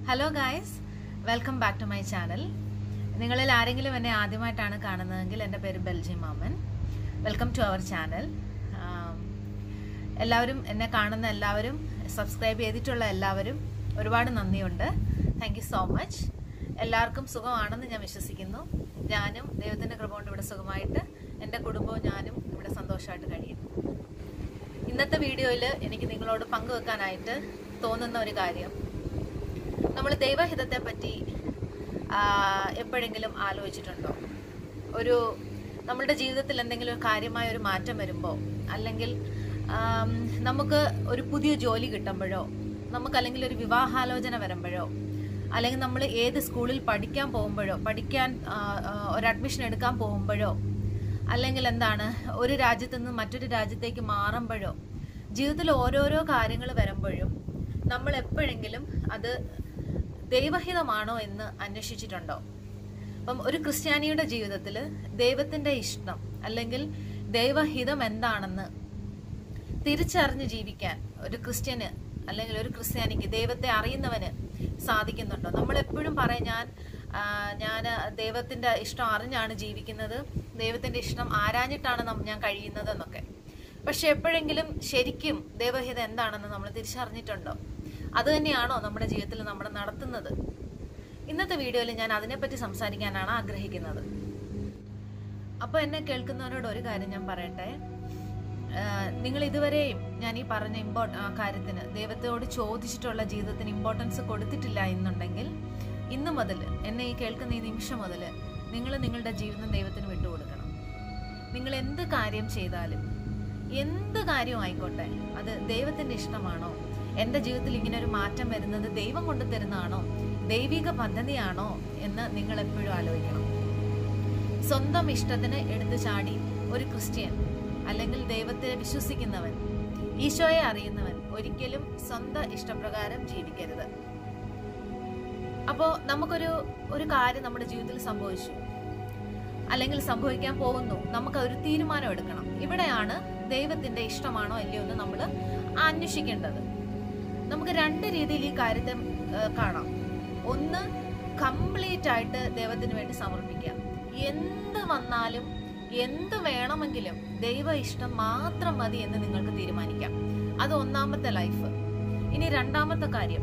hello guys welcome back to my channel നിങ്ങളിൽ ആരെങ്കിലും എന്നെ ആദ്യമായിട്ടാണ് കാണുന്നതെങ്കിൽ എൻ്റെ പേര് ബെൽജി മാമൻ വെൽക്കം ടു അവർ ചാനൽ എല്ലാവരും എന്നെ കാണുന്ന എല്ലാവരും സബ്സ്ക്രൈബ് ചെയ്തിട്ടുള്ള എല്ലാവരും ഒരുപാട് നന്ദിയുണ്ട് താങ്ക് യു സോ മച്ച് എല്ലാവർക്കും സുഖമാണെന്ന് ഞാൻ വിശ്വസിക്കുന്നു ഞാനും ദൈവത്തിൻ്റെ കൃപ കൊണ്ട് ഇവിടെ സുഖമായിട്ട് എൻ്റെ കുടുംബവും ഞാനും ഇവിടെ സന്തോഷമായിട്ട് കഴിയുന്നു ഇന്നത്തെ വീഡിയോയിൽ എനിക്ക് നിങ്ങളോട് പങ്കുവെക്കാനായിട്ട് തോന്നുന്ന ഒരു കാര്യം നമ്മൾ ദൈവഹിതത്തെ പറ്റി ആ, എപ്പോഴെങ്കിലും ആലോചിച്ചിട്ടുണ്ടോ ഒരു നമ്മളുടെ ജീവിതത്തിൽ എന്തെങ്കിലും ഒരു കാര്യമായ ഒരു മാറ്റം വരുമ്പോൾ അല്ലെങ്കിൽ ആം, നമുക്ക് ഒരു പുതിയ ജോലി കിട്ടുമ്പോഴോ നമുക്ക് അല്ലെങ്കിൽ ഒരു വിവാഹാലോചന വരുമ്പോഴോ അല്ലെങ്കിൽ നമ്മൾ ഏത് സ്കൂളിൽ പഠിക്കാൻ പോകുമ്പോഴോ പഠിക്കാൻ ആ, ആ, ഒരു അഡ്മിഷൻ എടുക്കാൻ പോകുമ്പോഴോ അല്ലെങ്കിൽ എന്താണ് ഒരു രാജ്യത്ത് നിന്ന് മറ്റൊരു രാജ്യത്തേക്ക് മാറുമ്പോഴോ ജീവിതത്തിൽ ഓരോരോ കാര്യങ്ങൾ വരുമ്പോഴും നമ്മൾ എപ്പോഴെങ്കിലും അത് ദൈവഹിതമാണോ എന്ന് അന്വേഷിച്ചിട്ടുണ്ടോ അപ്പം ഒരു ക്രിസ്ത്യാനിയുടെ ജീവിതത്തിൽ ദൈവത്തിന്റെ ഇഷ്ടം അല്ലെങ്കിൽ ദൈവഹിതം എന്താണെന്ന് തിരിച്ചറിഞ്ഞ് ജീവിക്കാൻ ഒരു ക്രിസ്ത്യന് അല്ലെങ്കിൽ ഒരു ക്രിസ്ത്യാനിക്ക് ദൈവത്തെ അറിയുന്നവന് സാധിക്കുന്നുണ്ടോ നമ്മൾ എപ്പോഴും പറയും ഞാൻ ആ, ഞാൻ ദൈവത്തിന്റെ ഇഷ്ടം അറിഞ്ഞാണ് ജീവിക്കുന്നത് ദൈവത്തിന്റെ ഇഷ്ടം ആരാഞ്ഞിട്ടാണ് നം- ഞാൻ കഴിയുന്നത് എന്നൊക്കെ പക്ഷെ എപ്പോഴെങ്കിലും ശരിക്കും ദൈവഹിതം എന്താണെന്ന് നമ്മൾ തിരിച്ചറിഞ്ഞിട്ടുണ്ടോ അത് തന്നെയാണോ നമ്മുടെ ജീവിതത്തിൽ നമ്മൾ നടത്തുന്നത് ഇന്നത്തെ വീഡിയോയിൽ ഞാൻ അതിനെപ്പറ്റി സംസാരിക്കാനാണ് ആഗ്രഹിക്കുന്നത് അപ്പോൾ എന്നെ കേൾക്കുന്നവരോട് ഒരു കാര്യം ഞാൻ പറയട്ടെ ആഹ് നിങ്ങൾ ഇതുവരെയും ഞാൻ ഈ പറഞ്ഞ ഇമ്പോ ആ കാര്യത്തിന് ദൈവത്തോട് ചോദിച്ചിട്ടുള്ള ജീവിതത്തിന് ഇമ്പോർട്ടൻസ് കൊടുത്തിട്ടില്ല എന്നുണ്ടെങ്കിൽ ഇന്നു മുതൽ എന്നെ ഈ കേൾക്കുന്ന ഈ നിമിഷം മുതൽ നിങ്ങൾ നിങ്ങളുടെ ജീവിതം ദൈവത്തിന് വിട്ടുകൊടുക്കണം നിങ്ങൾ എന്ത് കാര്യം ചെയ്താലും എന്ത് കാര്യം ആയിക്കോട്ടെ അത് ദൈവത്തിന്റെ ഇഷ്ടമാണോ എൻ്റെ ജീവിതത്തിൽ ഇങ്ങനെ ഒരു മാറ്റം വരുന്നത് ദൈവം കൊണ്ട് തരുന്നതാണോ ദൈവിക പദ്ധതിയാണോ എന്ന് നിങ്ങൾ എപ്പോഴും ആലോചിക്കണം സ്വന്തം ഇഷ്ടത്തിന് എടുത്തു ചാടി ഒരു ക്രിസ്ത്യൻ അല്ലെങ്കിൽ ദൈവത്തെ വിശ്വസിക്കുന്നവൻ ഈശോയെ അറിയുന്നവൻ ഒരിക്കലും സ്വന്തം ഇഷ്ടപ്രകാരം ജീവിക്കരുത് അപ്പോൾ നമുക്കൊരു ഒരു കാര്യം നമ്മുടെ ജീവിതത്തിൽ സംഭവിച്ചു അല്ലെങ്കിൽ സംഭവിക്കാൻ പോകുന്നു നമുക്ക് ഒരു തീരുമാനം എടുക്കണം ഇവിടെയാണ് ദൈവത്തിന്റെ ഇഷ്ടമാണോ അല്ലയോ എന്ന് നമ്മൾ അന്വേഷിക്കേണ്ടത് നമുക്ക് രണ്ട് രീതിയിൽ ഈ കാര്യത്തെ ഏഹ്, കാണാം ഒന്ന് കംപ്ലീറ്റ് ആയിട്ട് ദൈവത്തിന് വേണ്ടി സമർപ്പിക്കാം എന്ത് വന്നാലും എന്ത് വേണമെങ്കിലും ദൈവ ഇഷ്ടം മാത്രം മതി എന്ന് നിങ്ങൾക്ക് തീരുമാനിക്കാം അത് ഒന്നാമത്തെ ലൈഫ് ഇനി രണ്ടാമത്തെ കാര്യം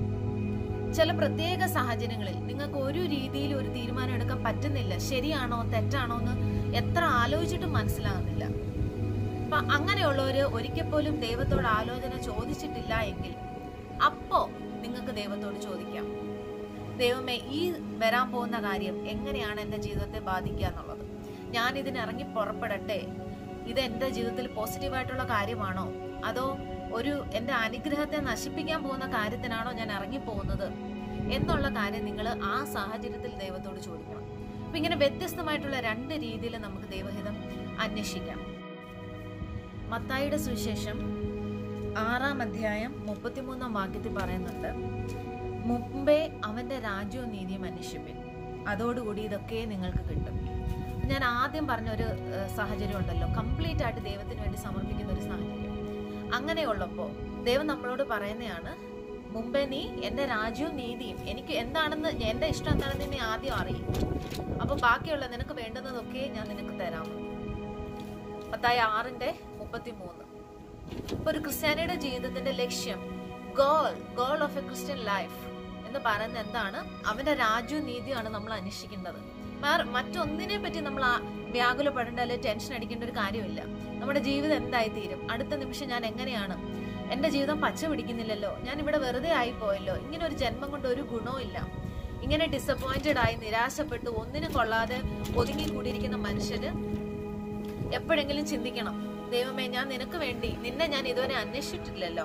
ചില പ്രത്യേക സാഹചര്യങ്ങളിൽ നിങ്ങൾക്ക് ഒരു രീതിയിൽ ഒരു തീരുമാനം എടുക്കാൻ പറ്റുന്നില്ല ശരിയാണോ തെറ്റാണോ എന്ന് എത്ര ആലോചിച്ചിട്ടും മനസ്സിലാകുന്നില്ല അപ്പൊ അങ്ങനെയുള്ളവര് ഒരിക്കൽ പോലും ദൈവത്തോട് ആലോചന ചോദിച്ചിട്ടില്ല എങ്കിൽ അപ്പോ നിങ്ങൾക്ക് ദൈവത്തോട് ചോദിക്കാം ദൈവമേ ഈ വരാൻ പോകുന്ന കാര്യം എങ്ങനെയാണ് എൻ്റെ ജീവിതത്തെ ബാധിക്കുക എന്നുള്ളത് ഞാൻ ഇതിന് ഇറങ്ങി പുറപ്പെടട്ടെ ഇത് എൻ്റെ ജീവിതത്തിൽ പോസിറ്റീവായിട്ടുള്ള കാര്യമാണോ അതോ ഒരു എൻ്റെ അനുഗ്രഹത്തെ നശിപ്പിക്കാൻ പോകുന്ന കാര്യത്തിനാണോ ഞാൻ ഇറങ്ങി പോകുന്നത് എന്നുള്ള കാര്യം നിങ്ങൾ ആ സാഹചര്യത്തിൽ ദൈവത്തോട് ചോദിക്കണം അപ്പൊ ഇങ്ങനെ വ്യത്യസ്തമായിട്ടുള്ള രണ്ട് രീതിയിൽ നമുക്ക് ദൈവഹിതം അന്വേഷിക്കാം മത്തായിയുടെ സുവിശേഷം ആറാം അധ്യായം മുപ്പത്തിമൂന്നാം വാക്യത്തിൽ പറയുന്നുണ്ട് മുമ്പേ അവന്റെ രാജ്യവും നീതിയും അന്വേഷിപ്പിൻ അതോടുകൂടി ഇതൊക്കെ നിങ്ങൾക്ക് കിട്ടും ഞാൻ ആദ്യം പറഞ്ഞ ഒരു ഏഹ്, സാഹചര്യം ഉണ്ടല്ലോ കംപ്ലീറ്റ് ആയിട്ട് ദൈവത്തിന് വേണ്ടി സമർപ്പിക്കുന്ന ഒരു സാഹചര്യം അങ്ങനെയുള്ളപ്പോ ദൈവം നമ്മളോട് പറയുന്നതാണ് മുമ്പേ നീ എന്റെ രാജ്യവും നീതിയും എനിക്ക് എന്താണെന്ന് എന്റെ ഇഷ്ടം എന്താണെന്ന് നീ ആദ്യം അറിയും അപ്പൊ ബാക്കിയുള്ള നിനക്ക് വേണ്ടുന്നതൊക്കെ ഞാൻ നിനക്ക് തരാം പത്തായി ആറിന്റെ മുപ്പത്തി മൂന്ന് ഇപ്പൊ ഒരു ക്രിസ്ത്യാനിയുടെ ജീവിതത്തിന്റെ ലക്ഷ്യം goal goal of a Christian life എന്ന് പറയുന്നത് എന്താണ് അവന്റെ രാജ്യവും നീതിയാണ് നമ്മൾ അന്വേഷിക്കേണ്ടത് വേറെ മറ്റൊന്നിനെ പറ്റി നമ്മൾ ആ വ്യാകുലപ്പെടേണ്ട അല്ലെങ്കിൽ ടെൻഷൻ അടിക്കേണ്ട ഒരു കാര്യമില്ല നമ്മുടെ ജീവിതം എന്തായി തീരും അടുത്ത നിമിഷം ഞാൻ എങ്ങനെയാണ് എന്റെ ജീവിതം പച്ച പിടിക്കുന്നില്ലല്ലോ ഞാൻ ഇവിടെ വെറുതെ ആയി പോയല്ലോ ഇങ്ങനെ ഒരു ജന്മം കൊണ്ട് ഒരു ഗുണവും ഇല്ല ഇങ്ങനെ ഡിസപ്പോയിന്റഡ് ആയി നിരാശപ്പെട്ട് ഒന്നിനും കൊള്ളാതെ ഒതുങ്ങി കൂടിയിരിക്കുന്ന മനുഷ്യന് എപ്പോഴെങ്കിലും ചിന്തിക്കണം ദൈവമേ ഞാൻ നിനക്ക് വേണ്ടി നിന്നെ ഞാൻ ഇതുവരെ അന്വേഷിച്ചിട്ടില്ലല്ലോ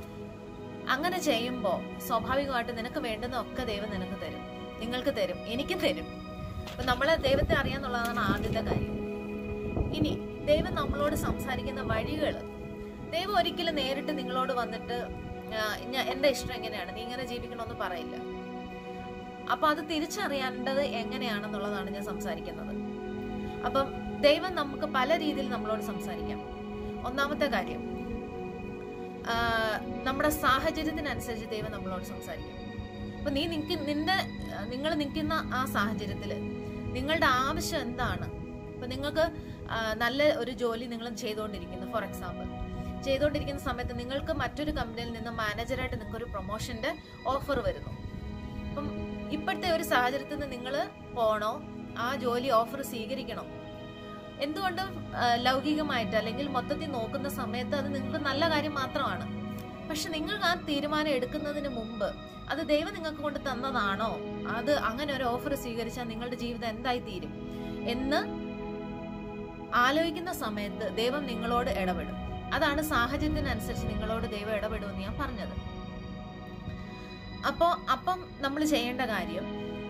അങ്ങനെ ചെയ്യുമ്പോൾ സ്വാഭാവികമായിട്ട് നിനക്ക് വേണ്ടുന്നതൊക്കെ ദൈവം നിനക്ക് തരും നിങ്ങൾക്ക് തരും എനിക്ക് തരും അപ്പൊ നമ്മളെ ദൈവത്തെ അറിയാന്നുള്ളതാണ് ആദ്യത്തെ കാര്യം ഇനി ദൈവം നമ്മളോട് സംസാരിക്കുന്ന വഴികൾ ദൈവം ഒരിക്കലും നേരിട്ട് നിങ്ങളോട് വന്നിട്ട് ആ, ഞാ- എന്റെ ഇഷ്ടം എങ്ങനെയാണ് നീ ഇങ്ങനെ ജീവിക്കണമെന്ന് പറയില്ല അപ്പൊ അത് തിരിച്ചറിയേണ്ടത് എങ്ങനെയാണെന്നുള്ളതാണ് ഞാൻ സംസാരിക്കുന്നത് അപ്പം ദൈവം നമുക്ക് പല രീതിയിൽ നമ്മളോട് സംസാരിക്കാം ഒന്നാമത്തെ കാര്യം ആ, നമ്മുടെ സാഹചര്യത്തിനനുസരിച്ച് ദൈവം നമ്മളോട് സംസാരിക്കും അപ്പൊ നീ നിൽക്ക് നിന്റെ നിങ്ങൾ നിൽക്കുന്ന ആ സാഹചര്യത്തിൽ നിങ്ങളുടെ ആവശ്യം എന്താണ് ഇപ്പൊ നിങ്ങൾക്ക് ആ, നല്ല ഒരു ജോലി നിങ്ങൾ ചെയ്തുകൊണ്ടിരിക്കുന്നു ഫോർ എക്സാമ്പിൾ ചെയ്തുകൊണ്ടിരിക്കുന്ന സമയത്ത് നിങ്ങൾക്ക് മറ്റൊരു കമ്പനിയിൽ നിന്ന് മാനേജറായിട്ട് നിങ്ങൾക്ക് ഒരു പ്രൊമോഷന്റെ ഓഫർ വരുന്നു അപ്പം ഇപ്പോഴത്തെ ഒരു സാഹചര്യത്തിൽ നിന്ന് നിങ്ങൾ പോണോ ആ ജോലി ഓഫർ സ്വീകരിക്കണോ എന്തുകൊണ്ടും ആ, ലൗകികമായിട്ട് അല്ലെങ്കിൽ മൊത്തത്തിൽ നോക്കുന്ന സമയത്ത് അത് നിങ്ങൾക്ക് നല്ല കാര്യം മാത്രമാണ് പക്ഷെ നിങ്ങൾ ആ തീരുമാനം എടുക്കുന്നതിന് മുമ്പ് അത് ദൈവം നിങ്ങൾക്ക് കൊണ്ട് തന്നതാണോ അത് അങ്ങനെ ഒരു ഓഫർ സ്വീകരിച്ചാൽ നിങ്ങളുടെ ജീവിതം എന്തായി തീരും എന്ന് ആലോചിക്കുന്ന സമയത്ത് ദൈവം നിങ്ങളോട് ഇടപെടും അതാണ് സാഹചര്യത്തിനനുസരിച്ച് നിങ്ങളോട് ദൈവം ഇടപെടുമെന്ന് ഞാൻ പറഞ്ഞത് അപ്പോ അപ്പം നമ്മൾ ചെയ്യേണ്ട കാര്യം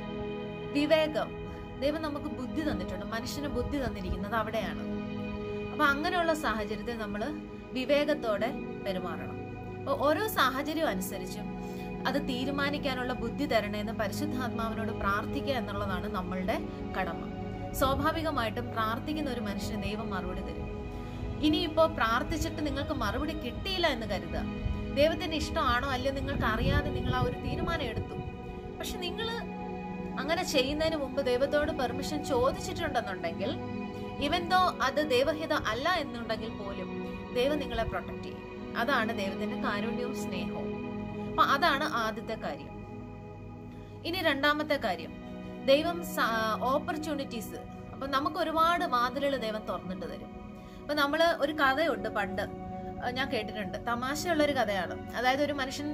വിവേകം ദൈവം നമുക്ക് ബുദ്ധി തന്നിട്ടുണ്ട് മനുഷ്യന് ബുദ്ധി തന്നിരിക്കുന്നത് അവിടെയാണ് അപ്പൊ അങ്ങനെയുള്ള സാഹചര്യത്തിൽ നമ്മൾ വിവേകത്തോടെ പെരുമാറണം അപ്പോൾ ഓരോ സാഹചര്യം അനുസരിച്ചും അത് തീരുമാനിക്കാനുള്ള ബുദ്ധി തരണേന്ന് പരിശുദ്ധാത്മാവിനോട് പ്രാർത്ഥിക്കുക എന്നുള്ളതാണ് നമ്മളുടെ കടമ സ്വാഭാവികമായിട്ടും പ്രാർത്ഥിക്കുന്ന ഒരു മനുഷ്യന് ദൈവം മറുപടി തരും ഇനിയിപ്പോ പ്രാർത്ഥിച്ചിട്ട് നിങ്ങൾക്ക് മറുപടി കിട്ടിയില്ല എന്ന് കരുതുക ദൈവത്തിന്റെ ഇഷ്ടമാണോ അല്ലയോ നിങ്ങൾക്ക് അറിയാതെ നിങ്ങൾ ആ ഒരു തീരുമാനം എടുത്തു പക്ഷെ നിങ്ങൾ അങ്ങനെ ചെയ്യുന്നതിന് മുമ്പ് ദൈവത്തോട് പെർമിഷൻ ചോദിച്ചിട്ടുണ്ടെന്നുണ്ടെങ്കിൽ ഇവന്തോ അത് ദൈവഹിത അല്ല എന്നുണ്ടെങ്കിൽ പോലും ദൈവം നിങ്ങളെ പ്രൊട്ടക്ട് ചെയ്യും അതാണ് ദൈവത്തിന്റെ കാരുണ്യവും സ്നേഹവും അപ്പൊ അതാണ് ആദ്യത്തെ കാര്യം ഇനി രണ്ടാമത്തെ കാര്യം ദൈവം ഓപ്പർച്യൂണിറ്റീസ് അപ്പൊ നമുക്ക് ഒരുപാട് വാതിലുകൾ ദൈവം തുറന്നിട്ട് തരും അപ്പൊ നമ്മള് ഒരു കഥയുണ്ട് പണ്ട് ആ, ഞാൻ കേട്ടിട്ടുണ്ട് തമാശയുള്ള ഒരു കഥയാണ് അതായത് ഒരു മനുഷ്യൻ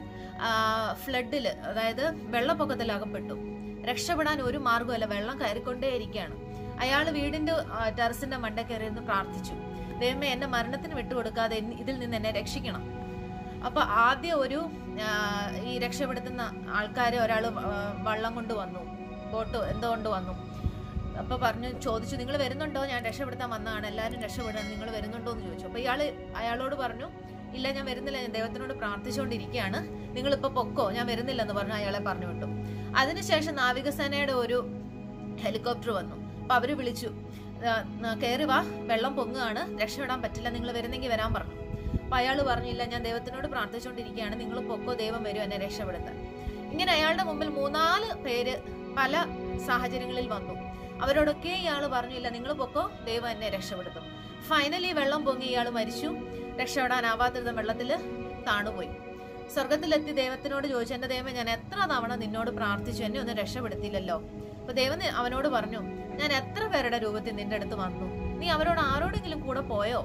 ഫ്ലഡില് അതായത് വെള്ളപ്പൊക്കത്തിൽ അകപ്പെട്ടു രക്ഷപ്പെടാൻ ഒരു മാർഗമല്ല വെള്ളം കയറിക്കൊണ്ടേയിരിക്കുകയാണ് അയാൾ വീടിന്റെ ആ, ടെറസിന്റെ മണ്ട കയറിയിരുന്ന് പ്രാർത്ഥിച്ചു ദൈവമേ എന്നെ മരണത്തിന് വിട്ടുകൊടുക്കാതെ എന്നെ- ഇതിൽ നിന്ന് എന്നെ രക്ഷിക്കണം അപ്പൊ ആദ്യം ഒരു ആ, ഈ രക്ഷപ്പെടുത്തുന്ന ആൾക്കാരെ ഒരാൾ വള്ളം കൊണ്ട് വന്നു ബോട്ട് എന്തോ കൊണ്ട് വന്നു അപ്പൊ പറഞ്ഞു ചോദിച്ചു നിങ്ങൾ വരുന്നുണ്ടോ ഞാൻ രക്ഷപ്പെടുത്താൻ വന്നതാണ് എല്ലാവരും രക്ഷപ്പെടാൻ നിങ്ങൾ വരുന്നുണ്ടോ എന്ന് ചോദിച്ചു അപ്പൊ ഇയാള് അയാളോട് പറഞ്ഞു ഇല്ല ഞാൻ വരുന്നില്ല ഞാൻ ദൈവത്തിനോട് പ്രാർത്ഥിച്ചുകൊണ്ടിരിക്കുകയാണ് നിങ്ങൾ ഇപ്പൊ പൊക്കോ ഞാൻ വരുന്നില്ലെന്ന് പറഞ്ഞു അയാളെ പറഞ്ഞു വിട്ടു അതിനുശേഷം നാവികസേനയുടെ ഒരു ഹെലികോപ്റ്റർ വന്നു അപ്പൊ അവര് വിളിച്ചു കയറി വാ വെള്ളം പൊങ്ങുകയാണ് രക്ഷപ്പെടാൻ പറ്റില്ല നിങ്ങൾ വരുന്നെങ്കിൽ വരാൻ പറഞ്ഞു അപ്പൊ അയാൾ പറഞ്ഞില്ല ഞാൻ ദൈവത്തിനോട് പ്രാർത്ഥിച്ചുകൊണ്ടിരിക്കുകയാണ് നിങ്ങൾ പൊക്കോ ദൈവം വരും എന്നെ രക്ഷപ്പെടുത്താൻ ഇങ്ങനെ അയാളുടെ മുമ്പിൽ മൂന്നാല് പേര് പല സാഹചര്യങ്ങളിൽ വന്നു അവരോടൊക്കെ ഇയാൾ പറഞ്ഞില്ല നിങ്ങൾ പൊക്കോ ദൈവം എന്നെ രക്ഷപ്പെടുത്തും ഫൈനലി വെള്ളം പൊങ്ങി ഇയാൾ മരിച്ചു രക്ഷപ്പെടാനാവാത്തിരുന്ന വെള്ളത്തിൽ താണുപോയി സ്വർഗത്തിലെത്തി ദൈവത്തിനോട് ചോദിച്ചു എന്റെ ദൈവം ഞാൻ എത്ര തവണ നിന്നോട് പ്രാർത്ഥിച്ചു എന്നെ ഒന്നും രക്ഷപ്പെടുത്തിയില്ലല്ലോ അപ്പൊ ദൈവം നി- അവനോട് പറഞ്ഞു ഞാൻ എത്ര പേരുടെ രൂപത്തിൽ നിന്റെ അടുത്ത് വന്നു നീ അവരോട് ആരോടെങ്കിലും കൂടെ പോയോ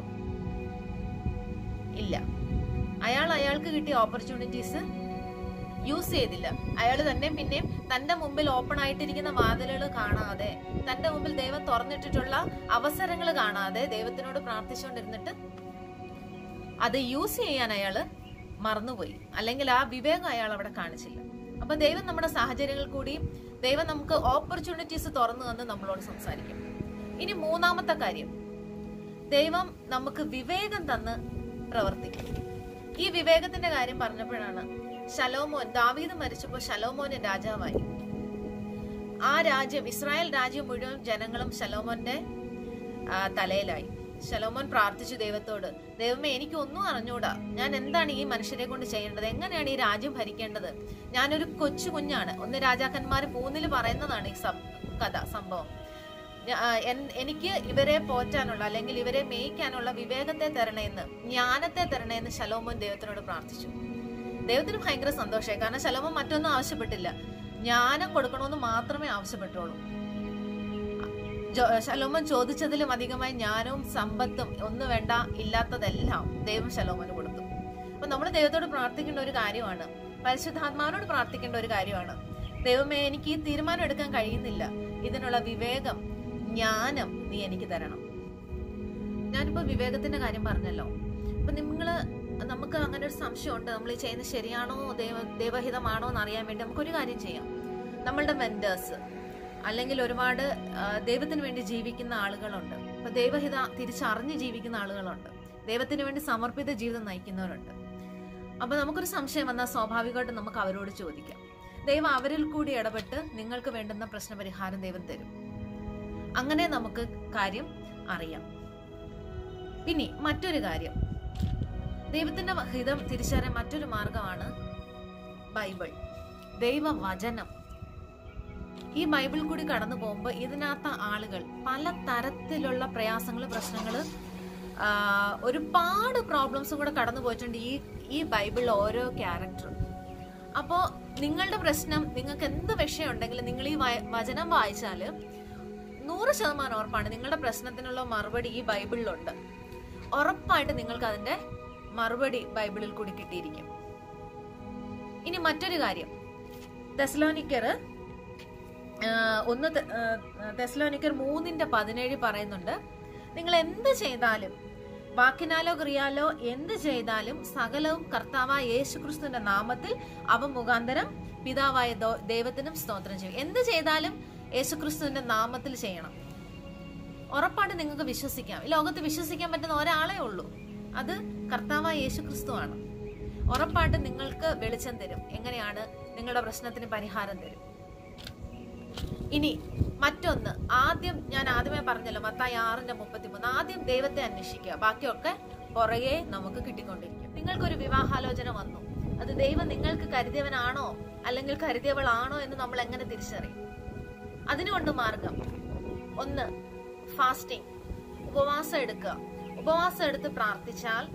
ഇല്ല അയാൾ അയാൾക്ക് കിട്ടിയ ഓപ്പർച്യൂണിറ്റീസ് യൂസ് ചെയ്തില്ല അയാൾ തന്നെ പിന്നെയും തന്റെ മുമ്പിൽ ഓപ്പൺ ആയിട്ടിരിക്കുന്ന വാതിലുകൾ കാണാതെ തന്റെ മുമ്പിൽ ദൈവം തുറന്നിട്ടിട്ടുള്ള അവസരങ്ങൾ കാണാതെ ദൈവത്തിനോട് പ്രാർത്ഥിച്ചുകൊണ്ടിരുന്നിട്ട് അത് യൂസ് ചെയ്യാൻ അയാള് മറന്നുപോയി അല്ലെങ്കിൽ ആ വിവേകം അയാൾ അവിടെ കാണിച്ചില്ല അപ്പൊ ദൈവം നമ്മുടെ സാഹചര്യങ്ങൾ കൂടി ദൈവം നമുക്ക് ഓപ്പർച്യൂണിറ്റീസ് തുറന്നു തന്ന് നമ്മളോട് സംസാരിക്കും ഇനി മൂന്നാമത്തെ കാര്യം ദൈവം നമുക്ക് വിവേകം തന്ന് പ്രവർത്തിക്കും ഈ വിവേകത്തിന്റെ കാര്യം പറഞ്ഞപ്പോഴാണ് ശലോമോൻ ദാവീദ് മരിച്ചപ്പോൾ ശലോമോന് രാജാവായി ആ രാജ്യം ഇസ്രായേൽ രാജ്യം മുഴുവൻ ജനങ്ങളും ശലോമോന്റെ ആ, തലയിലായി ശലോമോൻ പ്രാർത്ഥിച്ചു ദൈവത്തോട് ദൈവമേ എനിക്ക് ഒന്നും അറിഞ്ഞൂടാ ഞാൻ എന്താണ് ഈ മനുഷ്യരെ കൊണ്ട് ചെയ്യേണ്ടത് എങ്ങനെയാണ് ഈ രാജ്യം ഭരിക്കേണ്ടത് ഞാനൊരു കൊച്ചു കുഞ്ഞാണ് ഒന്ന് രാജാക്കന്മാർ പൂന്നിൽ പറയുന്നതാണ് ഈ സം- കഥ സംഭവം ഞാ- ആ, എൻ- എനിക്ക് ഇവരെ പോറ്റാനുള്ള അല്ലെങ്കിൽ ഇവരെ മേയ്ക്കാനുള്ള വിവേകത്തെ തരണേന്ന് ജ്ഞാനത്തെ തരണേന്ന് ശലോമോൻ ദൈവത്തിനോട് പ്രാർത്ഥിച്ചു ദൈവത്തിന് ഭയങ്കര സന്തോഷമായി കാരണം ശലോമോൻ മറ്റൊന്നും ആവശ്യപ്പെട്ടില്ല ജ്ഞാനം കൊടുക്കണമെന്ന് മാത്രമേ ആവശ്യപ്പെട്ടുള്ളൂ ജോ- ശലോമോൻ ചോദിച്ചതിലും അധികമായി ജ്ഞാനവും സമ്പത്തും ഒന്നും വേണ്ട ഇല്ലാത്തതെല്ലാം ദൈവം ശലോമോന് കൊടുത്തു അപ്പൊ നമ്മൾ ദൈവത്തോട് പ്രാർത്ഥിക്കേണ്ട ഒരു കാര്യമാണ് പരിശുദ്ധാത്മാവിനോട് പ്രാർത്ഥിക്കേണ്ട ഒരു കാര്യമാണ് ദൈവമേ എനിക്ക് ഈ തീരുമാനം എടുക്കാൻ കഴിയുന്നില്ല ഇതിനുള്ള വിവേകം ജ്ഞാനം നീ എനിക്ക് തരണം ഞാനിപ്പോ വിവേകത്തിന്റെ കാര്യം പറഞ്ഞല്ലോ അപ്പൊ നിങ്ങള് നമുക്ക് അങ്ങനെ ഒരു സംശയമുണ്ട് നമ്മൾ ഈ ചെയ്യുന്നത് ശരിയാണോ ദൈവ ദൈവഹിതമാണോ എന്ന് അറിയാൻ വേണ്ടി നമുക്കൊരു കാര്യം ചെയ്യാം നമ്മളുടെ മെന്റേഴ്സ് അല്ലെങ്കിൽ ഒരുപാട് ആ, ദൈവത്തിന് വേണ്ടി ജീവിക്കുന്ന ആളുകളുണ്ട് ഇപ്പൊ ദൈവഹിത തിരിച്ചറിഞ്ഞ് ജീവിക്കുന്ന ആളുകളുണ്ട് ദൈവത്തിന് വേണ്ടി സമർപ്പിത ജീവിതം നയിക്കുന്നവരുണ്ട് അപ്പൊ നമുക്കൊരു സംശയം വന്നാൽ സ്വാഭാവികമായിട്ട് നമുക്ക് അവരോട് ചോദിക്കാം ദൈവം അവരിൽ കൂടി ഇടപെട്ട് നിങ്ങൾക്ക് വേണ്ടുന്ന പ്രശ്നപരിഹാരം ദൈവം തരും അങ്ങനെ നമുക്ക് കാര്യം അറിയാം ഇനി മറ്റൊരു കാര്യം ദൈവത്തിന്റെ ഹിതം തിരിച്ചറിയാൻ മറ്റൊരു മാർഗമാണ് ബൈബിൾ ദൈവവചനം ഈ ബൈബിൾ കൂടി കടന്നു പോകുമ്പോൾ ഇതിനകത്ത് ആളുകൾ പല തരത്തിലുള്ള പ്രയാസങ്ങൾ പ്രശ്നങ്ങൾ ഒരുപാട് പ്രോബ്ലംസും കൂടെ കടന്നു പോയിട്ടുണ്ട് ഈ ഈ ബൈബിളിലെ ഓരോ ക്യാരക്ടറും അപ്പോൾ നിങ്ങളുടെ പ്രശ്നം നിങ്ങൾക്ക് എന്ത് വിഷയം ഉണ്ടെങ്കിലും നിങ്ങൾ ഈ വ- വചനം വായിച്ചാൽ നൂറ് ശതമാനം ഉറപ്പാണ് നിങ്ങളുടെ പ്രശ്നത്തിനുള്ള മറുപടി ഈ ബൈബിളിലുണ്ട് ഉറപ്പായിട്ട് നിങ്ങൾക്ക് അതിന്റെ മറുപടി ബൈബിളിൽ കൂടി കിട്ടിയിരിക്കും ഇനി മറ്റൊരു കാര്യം തെസ്ലോനിക്കർ ഒന്ന് തെ- ആ, തെസ്ലോനിക്കർ മൂന്നിന്റെ പതിനേഴ് പറയുന്നുണ്ട് നിങ്ങൾ എന്ത് ചെയ്താലും വാക്കിനാലോ ക്രിയാലോ എന്ത് ചെയ്താലും സകലവും കർത്താവായ യേശുക്രിസ്തുവിന്റെ നാമത്തിൽ അവ മുഖാന്തരം പിതാവായ ദോ- ദൈവത്തിനും സ്തോത്രം ചെയ്യും എന്ത് ചെയ്താലും യേശുക്രിസ്തുവിന്റെ നാമത്തിൽ ചെയ്യണം ഉറപ്പായിട്ട് നിങ്ങൾക്ക് വിശ്വസിക്കാം ഈ ലോകത്ത് വിശ്വസിക്കാൻ പറ്റുന്ന ഒരാളേ ഉള്ളൂ അത് കർത്താവായ യേശുക്രിസ്തു ആണ് ഉറപ്പായിട്ട് നിങ്ങൾക്ക് വെളിച്ചം തരും എങ്ങനെയാണ് നിങ്ങളുടെ പ്രശ്നത്തിന് പരിഹാരം തരും ഇനി മറ്റൊന്ന് ആദ്യം ഞാൻ ആദ്യമേ പറഞ്ഞല്ലോ മത്തായി ആറിന്റെ മുപ്പത്തിമൂന്ന് ആദ്യം ദൈവത്തെ അന്വേഷിക്കുക ബാക്കിയൊക്കെ പുറകെ നമുക്ക് കിട്ടിക്കൊണ്ടിരിക്കും നിങ്ങൾക്കൊരു വിവാഹാലോചന വന്നു അത് ദൈവം നിങ്ങൾക്ക് കരുതിയവനാണോ അല്ലെങ്കിൽ കരുതിയവളാണോ എന്ന് നമ്മൾ എങ്ങനെ തിരിച്ചറിയും അതിനുകൊണ്ട് മാർഗം ഒന്ന് ഫാസ്റ്റിംഗ് ഉപവാസം എടുക്കുക ഉപവാസം എടുത്ത് പ്രാർത്ഥിച്ചാൽ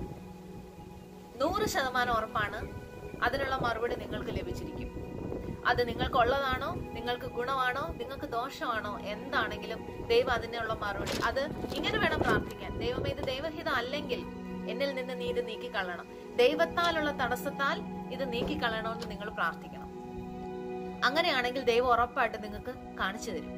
നൂറ് ശതമാനം ഉറപ്പാണ് അതിനുള്ള മറുപടി നിങ്ങൾക്ക് ലഭിച്ചിരിക്കും അത് നിങ്ങൾക്കുള്ളതാണോ നിങ്ങൾക്ക് ഗുണമാണോ നിങ്ങൾക്ക് ദോഷമാണോ എന്താണെങ്കിലും ദൈവം അതിനുള്ള മറുപടി അത് ഇങ്ങനെ വേണം പ്രാർത്ഥിക്കാൻ ദൈവമേ ഇത് ദൈവഹിതം അല്ലെങ്കിൽ എന്നിൽ നിന്ന് നീ ഇത് നീക്കിക്കളയണം ദൈവത്താലുള്ള തടസ്സത്താൽ ഇത് നീക്കിക്കളയണമെന്ന് നിങ്ങൾ പ്രാർത്ഥിക്കണം അങ്ങനെയാണെങ്കിൽ ദൈവം ഉറപ്പായിട്ട് നിങ്ങൾക്ക് കാണിച്ചു തരും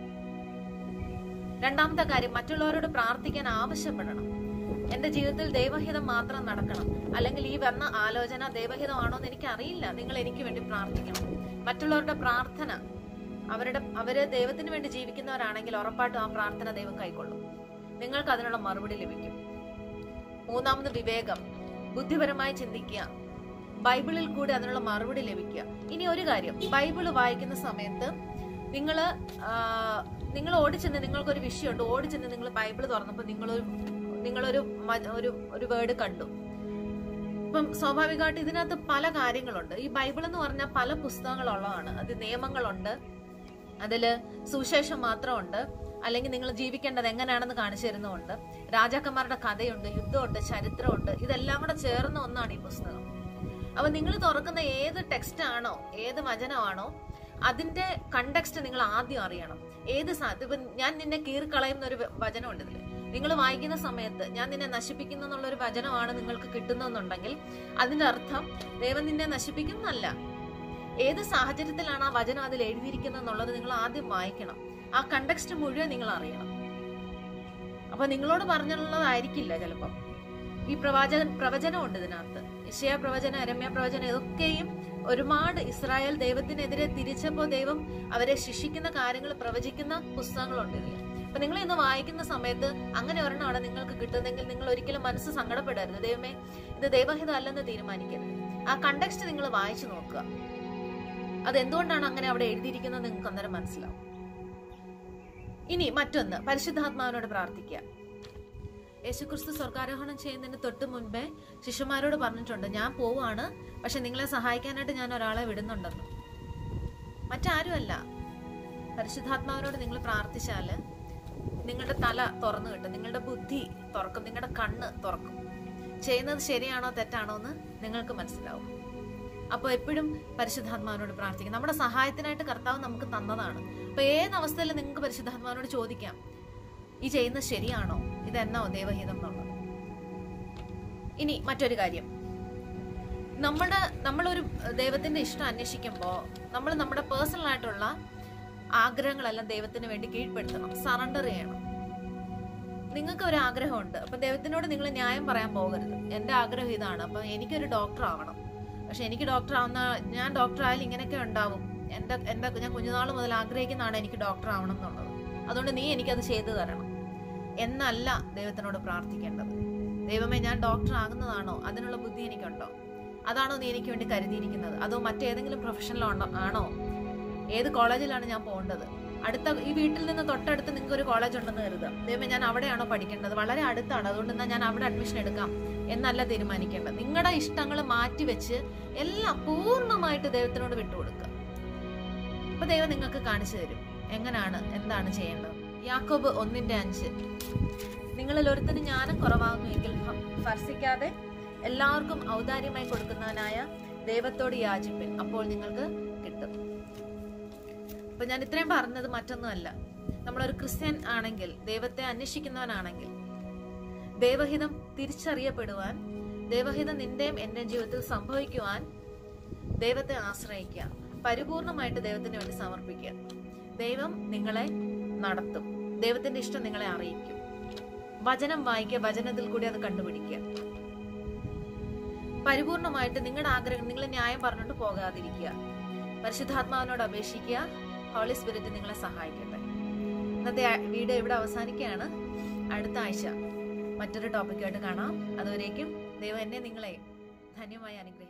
രണ്ടാമത്തെ കാര്യം മറ്റുള്ളവരോട് പ്രാർത്ഥിക്കാൻ ആവശ്യപ്പെടണം എന്റെ ജീവിതത്തിൽ ദൈവഹിതം മാത്രം നടക്കണം അല്ലെങ്കിൽ ഈ വന്ന ആലോചന ദൈവഹിതമാണോ എന്ന് എനിക്ക് അറിയില്ല നിങ്ങൾ എനിക്ക് വേണ്ടി പ്രാർത്ഥിക്കണം മറ്റുള്ളവരുടെ പ്രാർത്ഥന അവരുടെ അവര് ദൈവത്തിന് വേണ്ടി ജീവിക്കുന്നവരാണെങ്കിൽ ഉറപ്പായിട്ടും ആ പ്രാർത്ഥന ദൈവം കൈക്കൊള്ളും നിങ്ങൾക്ക് അതിനുള്ള മറുപടി ലഭിക്കും മൂന്നാമത് വിവേകം ബുദ്ധിപരമായി ചിന്തിക്കുക ബൈബിളിൽ കൂടി അതിനുള്ള മറുപടി ലഭിക്കുക ഇനി ഒരു കാര്യം ബൈബിള് വായിക്കുന്ന സമയത്ത് നിങ്ങൾ നിങ്ങൾ ഓടിച്ചെന്ന് നിങ്ങൾക്കൊരു വിഷയമുണ്ട് ഓടിച്ചെന്ന് നിങ്ങൾ ബൈബിള് തുറന്നപ്പോൾ നിങ്ങളൊരു നിങ്ങളൊരു മ- ഒരു ഒരു വേർഡ് കണ്ടു ഇപ്പം സ്വാഭാവികമായിട്ട് ഇതിനകത്ത് പല കാര്യങ്ങളുണ്ട് ഈ ബൈബിൾ എന്ന് പറഞ്ഞാൽ പല പുസ്തകങ്ങളുള്ളതാണ് അത് നിയമങ്ങളുണ്ട് അതില് സുവിശേഷം മാത്രമുണ്ട് അല്ലെങ്കിൽ നിങ്ങൾ ജീവിക്കേണ്ടത് എങ്ങനെയാണെന്ന് കാണിച്ചു തരുന്നുണ്ട് രാജാക്കന്മാരുടെ കഥയുണ്ട് യുദ്ധമുണ്ട് ചരിത്രമുണ്ട് ഇതെല്ലാം കൂടെ ചേർന്ന ഒന്നാണ് ഈ പുസ്തകം അപ്പൊ നിങ്ങൾ തുറക്കുന്ന ഏത് ടെക്സ്റ്റ് ആണോ ഏത് വചനമാണോ അതിന്റെ കണ്ടക്സ്റ്റ് നിങ്ങൾ ആദ്യം അറിയണം ഏത് സാ- ഇപ്പൊ ഞാൻ നിന്നെ കീറിക്കളയുന്ന ഒരു വചനമുണ്ട് ഇതില് നിങ്ങൾ വായിക്കുന്ന സമയത്ത് ഞാൻ നിന്നെ നശിപ്പിക്കുന്നു എന്നുള്ള ഒരു വചനമാണ് നിങ്ങൾക്ക് കിട്ടുന്നതെന്നുണ്ടെങ്കിൽ അതിന്റെ അർത്ഥം ദൈവം നിന്നെ നശിപ്പിക്കുന്നല്ല ഏത് സാഹചര്യത്തിലാണ് ആ വചനം അതിൽ എഴുതിയിരിക്കുന്നത് എന്നുള്ളത് നിങ്ങൾ ആദ്യം വായിക്കണം ആ കണ്ടക്സ്റ്റ് മുഴുവൻ നിങ്ങൾ അറിയണം അപ്പൊ നിങ്ങളോട് പറഞ്ഞുള്ളതായിരിക്കില്ല ചിലപ്പം ഈ പ്രവാചകൻ പ്രവചനമുണ്ട് ഇതിനകത്ത് ഇഷയ പ്രവചനം അരമ്യ പ്രവചനം ഇതൊക്കെയും ഒരുപാട് ഇസ്രായേൽ ദൈവത്തിനെതിരെ തിരിച്ചപ്പോ ദൈവം അവരെ ശിക്ഷിക്കുന്ന കാര്യങ്ങൾ പ്രവചിക്കുന്ന പുസ്തകങ്ങളുണ്ട് ഇതിൽ അപ്പൊ നിങ്ങൾ ഇന്ന് വായിക്കുന്ന സമയത്ത് അങ്ങനെ ഒരെണ്ണമാണ് നിങ്ങൾക്ക് കിട്ടുന്നതെങ്കിൽ നിങ്ങൾ ഒരിക്കലും മനസ്സ് സങ്കടപ്പെടരുത് ദൈവമേ ഇത് ദൈവഹിതം അല്ലെന്ന് തീരുമാനിക്കരുത് ആ കണ്ടക്സ്റ്റ് നിങ്ങൾ വായിച്ചു നോക്കുക അത് എന്തുകൊണ്ടാണ് അങ്ങനെ അവിടെ എഴുതിയിരിക്കുന്നത് നിങ്ങൾക്ക് അന്നേരം മനസ്സിലാവും ഇനി മറ്റൊന്ന് പരിശുദ്ധാത്മാവിനോട് പ്രാർത്ഥിക്കുക യേശുക്രിസ്തു സ്വർഗാരോഹണം ചെയ്യുന്നതിന് തൊട്ട് മുൻപേ ശിഷ്യന്മാരോട് പറഞ്ഞിട്ടുണ്ട് ഞാൻ പോവാണ് പക്ഷെ നിങ്ങളെ സഹായിക്കാനായിട്ട് ഞാൻ ഒരാളെ വിടുന്നുണ്ടെന്ന് മറ്റാരുമല്ല പരിശുദ്ധാത്മാവിനോട് നിങ്ങൾ പ്രാർത്ഥിച്ചാല് നിങ്ങളുടെ തല തുറന്നു കിട്ടും നിങ്ങളുടെ ബുദ്ധി തുറക്കും നിങ്ങളുടെ കണ്ണ് തുറക്കും ചെയ്യുന്നത് ശരിയാണോ തെറ്റാണോ എന്ന് നിങ്ങൾക്ക് മനസ്സിലാവും അപ്പോൾ എപ്പോഴും പരിശുദ്ധാത്മാവിനോട് പ്രാർത്ഥിക്കും നമ്മുടെ സഹായത്തിനായിട്ട് കർത്താവ് നമുക്ക് തന്നതാണ് അപ്പൊ ഏത് അവസ്ഥയിൽ നിങ്ങൾക്ക് പരിശുദ്ധാത്മാവിനോട് ചോദിക്കാം ഈ ചെയ്യുന്നത് ശരിയാണോ ഇതെന്നോ ദൈവഹിതം എന്നുള്ളത് ഇനി മറ്റൊരു കാര്യം നമ്മുടെ നമ്മളൊരു ദൈവത്തിന്റെ ഇഷ്ടം അന്വേഷിക്കുമ്പോൾ നമ്മൾ നമ്മുടെ പേഴ്സണൽ ആയിട്ടുള്ള ആഗ്രഹങ്ങളെല്ലാം ദൈവത്തിന് വേണ്ടി കീഴ്പ്പെടുത്തണം സറണ്ടർ ചെയ്യണം നിങ്ങൾക്ക് ഒരു ആഗ്രഹമുണ്ട് അപ്പൊ ദൈവത്തിനോട് നിങ്ങൾ ന്യായം പറയാൻ പോകരുത് എന്റെ ആഗ്രഹം ഇതാണ് അപ്പൊ എനിക്കൊരു ഡോക്ടർ ആവണം പക്ഷെ എനിക്ക് ഡോക്ടർ ആവുന്ന ഞാൻ ഡോക്ടർ ആയാലും ഇങ്ങനെയൊക്കെ ഉണ്ടാവും എന്റെ എന്റെ ഞാൻ കുഞ്ഞുനാൾ മുതൽ ആഗ്രഹിക്കുന്നതാണ് എനിക്ക് ഡോക്ടർ ആവണം എന്നുള്ളത് അതുകൊണ്ട് നീ എനിക്കത് ചെയ്തു തരണം എന്നല്ല ദൈവത്തിനോട് പ്രാർത്ഥിക്കേണ്ടത് ദൈവമേ ഞാൻ ഡോക്ടർ ആകുന്നതാണോ അതിനുള്ള ബുദ്ധി എനിക്കുണ്ടോ അതാണോ നീ എനിക്ക് വേണ്ടി കരുതിയിരിക്കുന്നത് അതോ മറ്റേതെങ്കിലും പ്രൊഫഷനിലോ ആണോ ഏത് കോളേജിലാണ് ഞാൻ പോകേണ്ടത് അടുത്ത ഈ വീട്ടിൽ നിന്ന് തൊട്ടടുത്ത് നിങ്ങൾക്ക് ഒരു കോളേജ് ഉണ്ടെന്ന് കരുതുക ദൈവമേ ഞാൻ അവിടെയാണോ പഠിക്കേണ്ടത് വളരെ അടുത്താണ് അതുകൊണ്ട് എന്നാൽ ഞാൻ അവിടെ അഡ്മിഷൻ എടുക്കാം എന്നല്ല തീരുമാനിക്കേണ്ടത് നിങ്ങളുടെ ഇഷ്ടങ്ങൾ മാറ്റിവെച്ച് എല്ലാം പൂർണ്ണമായിട്ട് ദൈവത്തിനോട് വിട്ടുകൊടുക്കുക അപ്പൊ ദൈവം നിങ്ങൾക്ക് കാണിച്ചു തരും എങ്ങനെയാണ് എന്താണ് ചെയ്യേണ്ടത് യാക്കോബ് ഒന്നിന്റെ അഞ്ച് നിങ്ങളിൽ ഒരുത്തിന് ജ്ഞാനം കുറവാകുന്നുവെങ്കിൽ ഭ- ഭർസിക്കാതെ എല്ലാവർക്കും ഔദാര്യമായി കൊടുക്കുന്നവനായ ദൈവത്തോട് യാചിപ്പിൻ അപ്പോൾ നിങ്ങൾക്ക് കിട്ടും അപ്പൊ ഞാൻ ഇത്രയും പറഞ്ഞത് മറ്റൊന്നുമല്ല നമ്മളൊരു ക്രിസ്ത്യൻ ആണെങ്കിൽ ദൈവത്തെ അന്വേഷിക്കുന്നവനാണെങ്കിൽ ദൈവഹിതം തിരിച്ചറിയപ്പെടുവാൻ ദൈവഹിതം നിന്റെയും എന്റെയും ജീവിതത്തിൽ സംഭവിക്കുവാൻ ദൈവത്തെ ആശ്രയിക്കുക പരിപൂർണമായിട്ട് ദൈവത്തിന് വേണ്ടി സമർപ്പിക്കുക ദൈവം നിങ്ങളെ നടത്തും ദൈവത്തിന്റെ ഇഷ്ടം നിങ്ങളെ അറിയിക്കും വചനം വായിക്കുക വചനത്തിൽ കൂടി അത് കണ്ടുപിടിക്കുക പരിപൂർണമായിട്ട് നിങ്ങളുടെ ആഗ്രഹം നിങ്ങൾ ന്യായം പറഞ്ഞിട്ട് പോകാതിരിക്കുക പരിശുദ്ധാത്മാവിനോട് അപേക്ഷിക്കുക ഹോളി സ്പിരിറ്റ് നിങ്ങളെ സഹായിക്കട്ടെ ഇന്നത്തെ ആ- വീഡിയോ ഇവിടെ അവസാനിക്കുകയാണ് അടുത്ത ആഴ്ച മറ്റൊരു ടോപ്പിക്കായിട്ട് കാണാം അതുവരേക്കും ദൈവം എന്നെ നിങ്ങളെ ധന്യമായി അനുഗ്രഹിക്കും